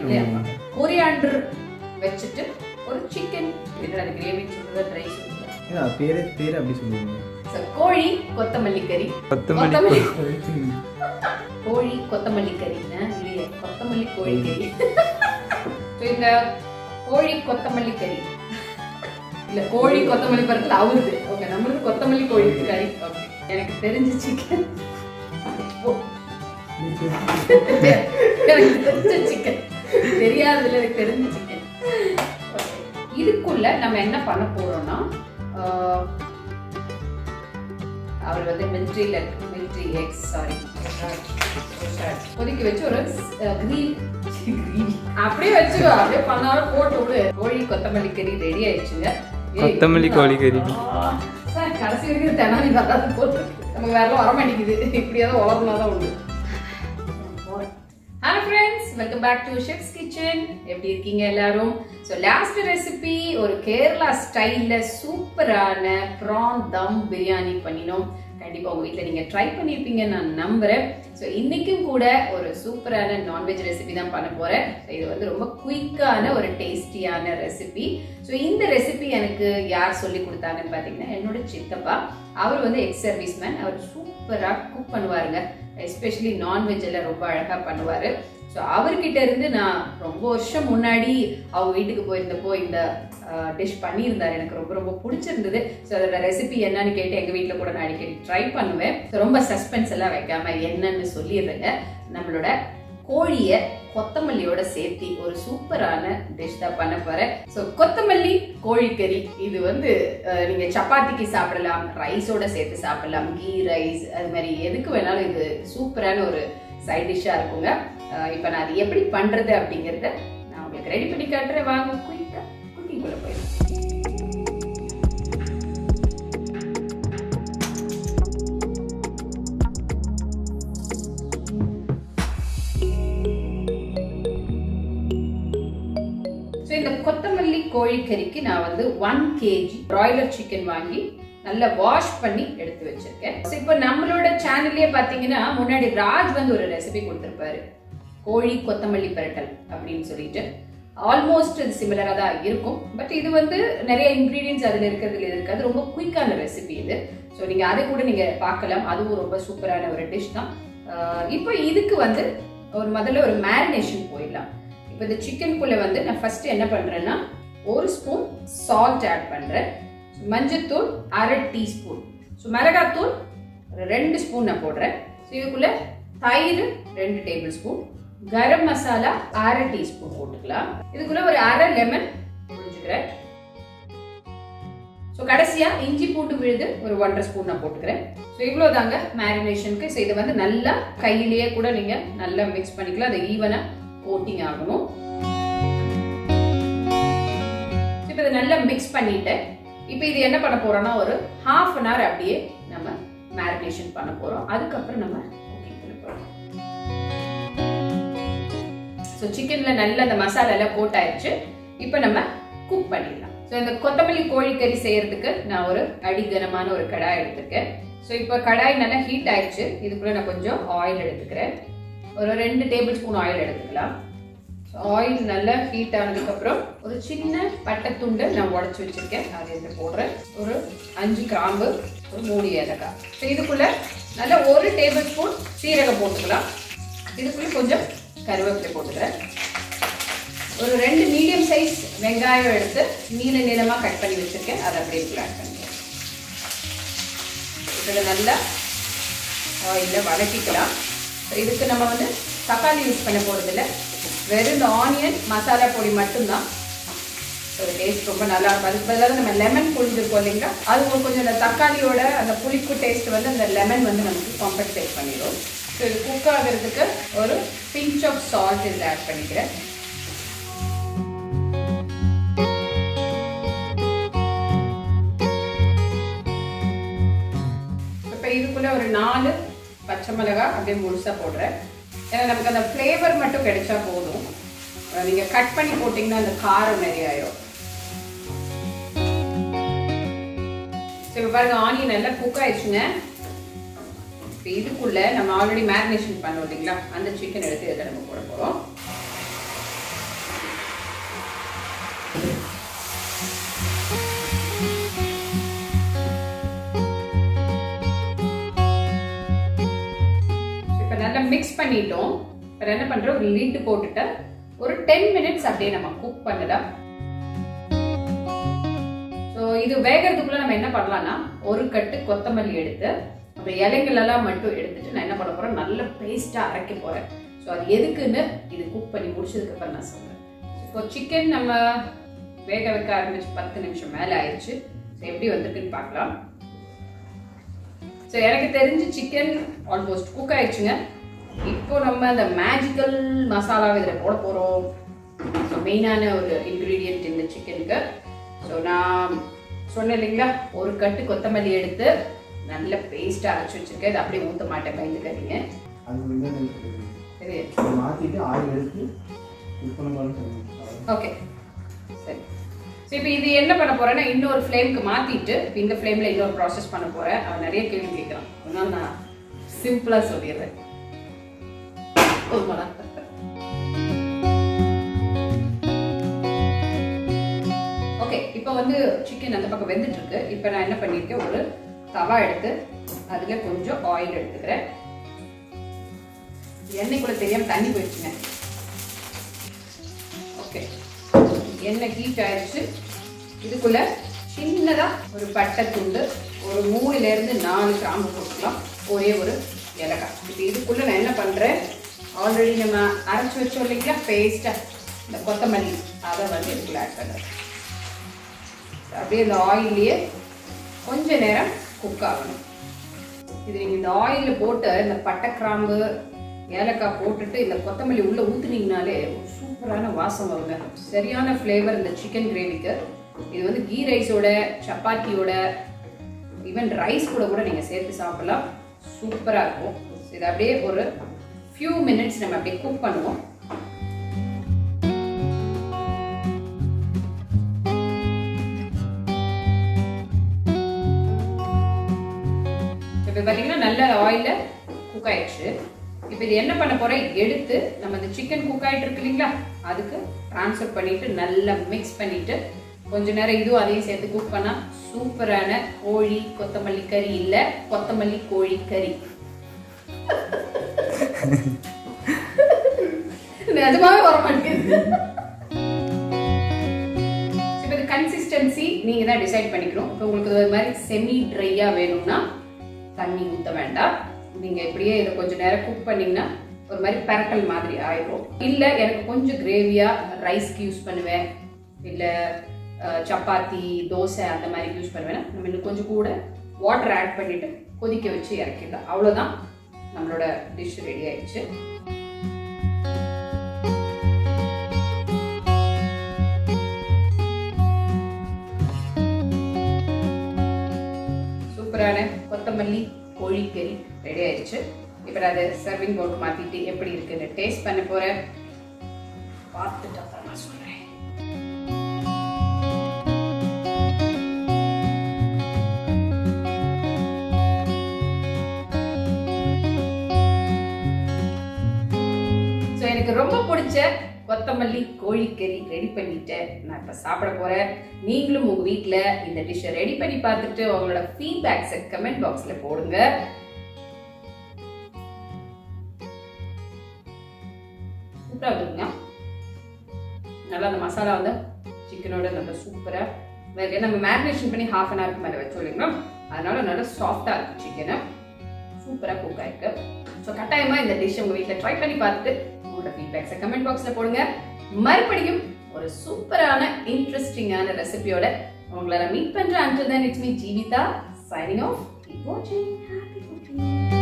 இல்லையா கொரியாண்டர் வச்சுட்டு ஒரு சிக்கன் என்னோட கிரேவி சொல்றது ட்ரை சொல்றது ஏன்னா பேரே பேர் அப்படி சொல்லுவீங்க So, கோழி கொத்தமல்லி கறி கொத்தமல்லி கோழி கொத்தமல்லி கறி இல்லையே கொத்தமல்லி கோழி கறி So, இந்த கோழி கொத்தமல்லி கறி இல்ல கோழி கொத்தமல்லி பருத்துல அவருது ஓகே நம்மளுக்கு கொத்தமல்லி கோழி கறி ஓகே எனக்கு தெரிஞ்ச சிக்கன் எனக்கு தெரிஞ்ச சிக்கன் தெரியாதுல எனக்கு தெரிஞ்ச சிக்கன் இதுக்குள்ள நம்ம என்ன பண்ண போறோம்னா ஆஹ், அவர் வந்து மிலிட்ரியில மிலிட்ரி எக்ஸ் சாரி கொதிக்க வச்சு ஒரு கிரீன் அப்படியே வச்சுக்கோ அப்படியே பண்ணாலும் போட்டு விடு கோழி கொத்தமல்லி கறி ரெடி ஆயிடுச்சுங்க ஏய், கொத்தமல்லி கோழி கறி. ஆ, சார் கடைசி வரைக்கும் தெனாலி வராது போட்டு நமக்கு வேற வர மாட்டேங்குது இப்படியாவது வளர்னாதான் உண்டு hello friends welcome back to chef's kitchen எப்படி இருக்கீங்க எல்லாரும் ஸோ லாஸ்ட் ரெசிபி ஒரு கேரளா ஸ்டைல்ல சூப்பரான ப்ரான் தம் பிரியாணி பண்ணினோம் கண்டிப்பா உங்க வீட்டில் நீங்க ட்ரை பண்ணியிருப்பீங்கன்னு நான் நம்புறேன் ஸோ இன்னைக்கும் கூட ஒரு சூப்பரான நான்வெஜ் ரெசிபி தான் பண்ண போறேன் ஸோ இது வந்து ரொம்ப குயிக்கான ஒரு டேஸ்டியான ரெசிபி ஸோ இந்த ரெசிபி எனக்கு யார் சொல்லி கொடுத்தாங்கன்னு பார்த்தீங்கன்னா என்னோட சித்தப்பா அவர் வந்து எக்ஸ் சர்வீஸ் மேன் அவர் சூப்பராக குக் பண்ணுவாருங்க எஸ்பெஷலி நான்வெஜ் எல்லாம் ரொம்ப அழகா பண்ணுவாரு ஸோ அவர்கிட்ட இருந்து நான் ரொம்ப வருஷம் முன்னாடி அவங்க வீட்டுக்கு போயிருந்தப்போ இந்த டிஷ் பண்ணியிருந்தாரு எனக்கு ரொம்ப ரொம்ப பிடிச்சிருந்தது ஸோ அதோட ரெசிபி என்னன்னு கேட்டு எங்கள் வீட்டில் கூட நான் அடிக்கடி ட்ரை பண்ணுவேன் ஸோ ரொம்ப சஸ்பென்ஸ் எல்லாம் வைக்காம என்னன்னு சொல்லிடுறேங்க நம்மளோட கோழியை கொத்தமல்லியோட சேர்த்து ஒரு சூப்பரான டிஷ் தான் பண்ண போறேன் ஸோ கொத்தமல்லி கோழிக்கறி இது வந்து அஹ், நீங்க சப்பாத்திக்கு சாப்பிடலாம் ரைஸோட சேர்த்து சாப்பிடலாம் கீ ரைஸ் அது மாதிரி எதுக்கு வேணாலும் இது சூப்பரான ஒரு சைட் டிஷ்ஷா இருக்குங்க அஹ், இப்போ நான் அது எப்படி பண்றது அப்படிங்கறத நான் உங்களுக்கு ரெடி பண்ணி காட்டுறேன் வாங்க குயிக்கா குக்கிங்குள்ள போயிடலாம் ஸோ இந்த கொத்தமல்லி கோழிக்கறிக்கு நான் வந்து ஒன் கேஜி பிராய்லர் சிக்கன் வாங்கி நல்லா வாஷ் பண்ணி எடுத்து வச்சிருக்கேன் ஸோ இப்போ நம்மளோட சேனல்லே பார்த்தீங்கன்னா முன்னாடி ராஜ் வந்து ஒரு ரெசிபி கொடுத்துருப்பாரு கோழி கொத்தமல்லி பரட்டல் அப்படின்னு சொல்லிட்டு ஆல்மோஸ்ட் இது சிமிலராக தான் இருக்கும் பட் இது வந்து நிறைய இன்க்ரீடியன்ஸ் அதில் இருக்கிறதுல இருக்காது ரொம்ப குயிக்கான ரெசிபி இது ஸோ நீங்கள் அதை கூட நீங்கள் பார்க்கலாம் அதுவும் ரொம்ப சூப்பரான ஒரு டிஷ் தான் ஆஹ் இப்போ இதுக்கு வந்து ஒரு முதல்ல ஒரு மேரினேஷன் போயிடலாம் இப்போ இந்த சிக்கனுக்குள்ள வந்து நான் ஃபர்ஸ்ட் என்ன பண்றேன்னா ஒரு ஸ்பூன் சால்ட் ஆட் பண்றேன் மஞ்சத்தூள் அரை டீஸ்பூன் ஸோ மிளகாத்தூள் ஒரு ரெண்டு ஸ்பூன் நான் போடுறேன் ஸோ இதுக்குள்ள தயிர் ரெண்டு டேபிள் ஸ்பூன் கரம் மசாலா அரை டீஸ்பூன் போட்டுக்கலாம் இதுக்குள்ள ஒரு அரை லெமன் புரிஞ்சுக்கிறேன் ஸோ கடைசியா இஞ்சி பூண்டு விழுது ஒரு ஒன்றரை ஸ்பூன் நான் போட்டுக்கிறேன் ஸோ இவ்வளோ தாங்க மேரினேஷனுக்கு ஸோ இதை வந்து நல்லா கையிலேயே கூட நீங்க நல்லா மிக்ஸ் பண்ணிக்கலாம் அதை ஈவனா கோட்டிங் ஆகணும் இப்போ இதை நல்லா மிக்ஸ் பண்ணிட்டேன் இப்போ இது என்ன பண்ண போறோம்னா ஒரு ஹாஃப் அன் ஹவர் அப்படியே நம்ம மேரினேஷன் பண்ண போறோம் அதுக்கப்புறம் நம்ம குக்கிங் பண்ண போறோம் ஸோ சிக்கன்ல நல்ல அந்த மசாலா எல்லாம் கோட் ஆயிடுச்சு இப்போ நம்ம குக் பண்ணிடலாம் ஸோ இந்த கொத்தமல்லி கோழிக்கறி செய்யறதுக்கு நான் ஒரு அடிகனமான ஒரு கடாய் எடுத்துருக்கேன் ஸோ இப்போ கடாய் நல்லா ஹீட் ஆயிடுச்சு இதுக்குள்ள நான் கொஞ்சம் ஆயில் எடுத்துக்கிறேன் ஒரு ரெண்டு டேபிள் ஸ்பூன் ஆயில் எடுத்துக்கலாம் ஆயில் நல்லா ஹீட் ஆனதுக்கப்புறம் ஒரு சின்ன பட்டைத்துண்டு நான் உடச்சி வச்சிருக்கேன் அதை எடுத்து போடுறேன் ஒரு அஞ்சு கிராம்பு ஒரு மூணு ஏலக்காய் ஸோ இதுக்குள்ள நல்லா ஒரு டேபிள் ஸ்பூன் சீரகம் போட்டுக்கலாம் இதுக்குள்ள கொஞ்சம் கருவேப்பிலை போட்டுக்கிறேன் ஒரு ரெண்டு மீடியம் சைஸ் வெங்காயம் எடுத்து நீல நீளமாக கட் பண்ணி வச்சிருக்கேன் அதை அப்படியே இதுக்குள்ள ஆட் பண்ணிக்கிறேன் இதில் நல்லா ஆயிலில் வதக்கிக்கலாம் இதுக்கு நம்ம வந்து தக்காளி யூஸ் பண்ண போகிறதில்ல வெறும் இந்த ஆனியன் மசாலா பொடி மட்டும்தான் ஒரு டேஸ்ட் ரொம்ப நல்லா இருக்கும் அதுக்கு பதிலாக நம்ம லெமன் புழிஞ்சிருக்கோம் இல்லைங்களா அது உங்களுக்கு கொஞ்சம் இந்த தக்காளியோட அந்த புளிப்பு டேஸ்ட் வந்து அந்த லெமன் வந்து நமக்கு காம்பன்சேட் பண்ணிடும் ஸோ இது குக் ஆகிறதுக்கு ஒரு பிஞ்ச் ஆஃப் சால்ட் இதில் ஆட் பண்ணிக்கிறேன் இப்போ இதுக்குள்ள ஒரு நாலு பச்சை மிளகாய் அப்படியே முழுசாக போடுறேன் ஏன்னா நமக்கு அந்த ஃப்ளேவர் மட்டும் கிடைச்சா போதும் அஹ் நீங்க கட் பண்ணி போட்டிங்கன்னா அந்த காரம் நிறைய ஆயிரும் ஸோ இப்போ பாருங்க ஆனியன் நல்லா குக் ஆயிடுச்சுங்க இப்போ இதுக்குள்ள நம்ம ஆல்ரெடி மேரினேஷன் பண்ணோம் இல்லைங்களா அந்த சிக்கன் எடுத்து இதில் நம்ம போட போகிறோம் மிக்ஸ் பண்ணிட்டோம் இப்போ என்ன பண்றோம் ஒரு லிட் போட்டுட்டு ஒரு டென் மினிட்ஸ் அப்படியே நம்ம குக் பண்ணலாம் ஸோ இது வேகிறதுக்குள்ள நம்ம என்ன பண்ணலாம்னா ஒரு கட்டு கொத்தமல்லி எடுத்து அந்த இலைங்கள் எல்லாம் மட்டும் எடுத்துட்டு நான் என்ன பண்ண போறேன் நல்ல பேஸ்டா அரைக்க போறேன் ஸோ அது எதுக்குன்னு இது குக் பண்ணி முடிச்சதுக்கு அப்புறம் நான் சொல்றேன் இப்போ சிக்கன் நம்ம வேக வைக்க ஆரம்பிச்சு பத்து நிமிஷம் மேலே ஆயிடுச்சு ஸோ எப்படி வந்திருக்குன்னு பார்க்கலாம் ஸோ எனக்கு தெரிஞ்சு சிக்கன் ஆல்மோஸ்ட் குக் ஆயிடுச்சுங்க இப்போ நம்ம அந்த மேஜிக்கல் மசாலாவை இதில் போட போகிறோம் ஸோ மெயினான ஒரு இன்க்ரீடியன்ட் இந்த சிக்கனுக்கு ஸோ நான் சொன்னேன் இல்லைங்களா ஒரு கட்டு கொத்தமல்லி எடுத்து நல்ல பேஸ்ட்டாக அரைச்சி வச்சிருக்கேன் இதை அப்படியே ஊற்ற மாட்டேன் பயந்துக்காதீங்க அது வந்து சரி மாற்றிட்டு ஆயில் எடுத்து இது பண்ண போகிறேன்னு சொல்லுங்க ஓகே சரி ஸோ இப்போ இது என்ன பண்ண போறேன்னா இன்னொரு ஃப்ளேமுக்கு மாத்திட்டு இப்போ இந்த ஃப்ளேம்ல இன்னொரு ப்ராசஸ் பண்ண போறேன் அவன் நிறைய கேள்வி கேட்குறான் அதனால நான் சிம்பிளா சொல்லிடுறேன் போதுமாடா? ஓகே இப்போ வந்து சிக்கன் அந்த பக்கம் வெந்துட்டு இருக்கு இப்போ நான் என்ன பண்ணியிருக்கேன் ஒரு தவா எடுத்து அதுல கொஞ்சம் ஆயில் எடுத்துக்கிறேன் எண்ணெய்க்குள்ள தெரியாம தண்ணி போயிடுச்சுங்க ஓகே எண்ணெய் ஹீட் ஆயிடுச்சு இதுக்குள்ள சின்னதா ஒரு பட்டை துண்டு ஒரு மூணுல இருந்து நாலு கிராம்பு போட்டுக்கலாம் ஒரே ஒரு ஏலக்காய் இப்போ இதுக்குள்ள நான் என்ன பண்றேன் ஆல்ரெடி நம்ம அரைச்சு வச்சோம் இல்லைங்களா பேஸ்டா இந்த கொத்தமல்லி அதை வந்து இதுக்குள்ள ஆட் பண்றேன் அப்படியே இந்த ஆயிலே கொஞ்ச நேரம் குக் ஆகணும் இது நீங்க இந்த ஆயில்ல போட்டு இந்த பட்டை கிராம்பு ஏலக்காய் போட்டுட்டு இந்த கொத்தமல்லி உள்ள ஊத்துனீங்கனாலே ஒரு சூப்பரான வாசம் வருங்க சரியான ஃப்ளேவர் இந்த சிக்கன் கிரேவிக்கு இது வந்து கீ ரைஸோட சப்பாத்தியோட ஈவன் ரைஸ் கூட கூட நீங்க சேர்த்து சாப்பிடலாம் சூப்பரா இருக்கும் இது அப்படியே ஒரு ஃபியூ மினிட்ஸ் நம்ம அப்படியே குக் பண்ணுவோம் இப்போ பார்த்தீங்கன்னா நல்ல ஆயிலில் குக் ஆயிடுச்சு இப்போ இது என்ன பண்ண போறேன் எடுத்து நம்ம இந்த சிக்கன் குக் ஆயிட்டு இருக்கு இல்லைங்களா அதுக்கு ட்ரான்ஸ்ஃபர் பண்ணிட்டு நல்லா மிக்ஸ் பண்ணிட்டு கொஞ்ச நேரம் இதுவும் அதையும் சேர்த்து குக் பண்ணா சூப்பரான கோழி கொத்தமல்லி கறி இல்ல கொத்தமல்லி கோழி கறி நிஜமாவே வர மாட்டேங்குது இப்போ இது கன்சிஸ்டன்சி நீங்க தான் டிசைட் பண்ணிக்கணும் இப்போ உங்களுக்கு இது மாதிரி செமி ட்ரையா வேணும்னா தண்ணி ஊற்ற வேண்டாம் நீங்க இப்படியே இதை கொஞ்சம் நேரம் குக் பண்ணீங்கன்னா ஒரு மாதிரி பரட்டல் மாதிரி ஆயிடும் இல்ல எனக்கு கொஞ்சம் கிரேவியா ரைஸ்க்கு யூஸ் பண்ணுவேன் இல்ல அஹ், சப்பாத்தி தோசை அந்த மாதிரி யூஸ் பண்ணுவேன் நம்ம இன்னும் கொஞ்சம் கூட வாட்டர் ஆட் பண்ணிட்டு கொதிக்க வச்சு இறக்கிடலாம் அவ்வளவுதான் நம்மளோட டிஷ் ரெடி ஆயிடுச்சு சூப்பரான கொத்தமல்லி கோழிக்கறி ரெடி ஆயிடுச்சு இப்போ நான் அதை சர்விங் பவுலுக்கு மாற்றிட்டு எப்படி இருக்குன்னு டேஸ்ட் பண்ண போகிறேன் பார்த்துட்டு அப்புறம் நான் சொல்கிறேன் ஸோ எனக்கு ரொம்ப பிடிச்ச கொத்தமல்லி கோழிக்கறி ரெடி பண்ணிட்டேன் நான் இப்போ சாப்பிட போறேன் நீங்களும் உங்க வீட்டில் இந்த டிஷ்ஷை ரெடி பண்ணி பார்த்துட்டு உங்களோட ஃபீட்பேக்ஸை கமெண்ட் பாக்ஸில் போடுங்க சூப்பராக இருக்குங்க நல்லா அந்த மசாலா வந்து சிக்கனோட நல்லா சூப்பராக வேறு நம்ம மேரினேஷன் பண்ணி ஹாஃப் அன் ஹவருக்கு மேலே வச்சோம் இல்லைங்களா அதனால நல்லா சாஃப்டாக இருக்கு சிக்கனை சூப்பராக குக் ஆயிருக்கு ஸோ கட்டாயமாக இந்த டிஷ் உங்கள் வீட்டில் ட்ரை பண்ணி பார்த்துட்டு உங்களோட ஃபீட்பேக்ஸை கமெண்ட் பாக்ஸில் போடுங்க மறுபடியும் ஒரு சூப்பரான இன்ட்ரெஸ்டிங்கான ரெசிபியோட உங்களை நான் மீட் பண்ணுறேன் until then it's me Jeevitha signing off keep வாட்சிங் ஹாப்பி குக்கிங்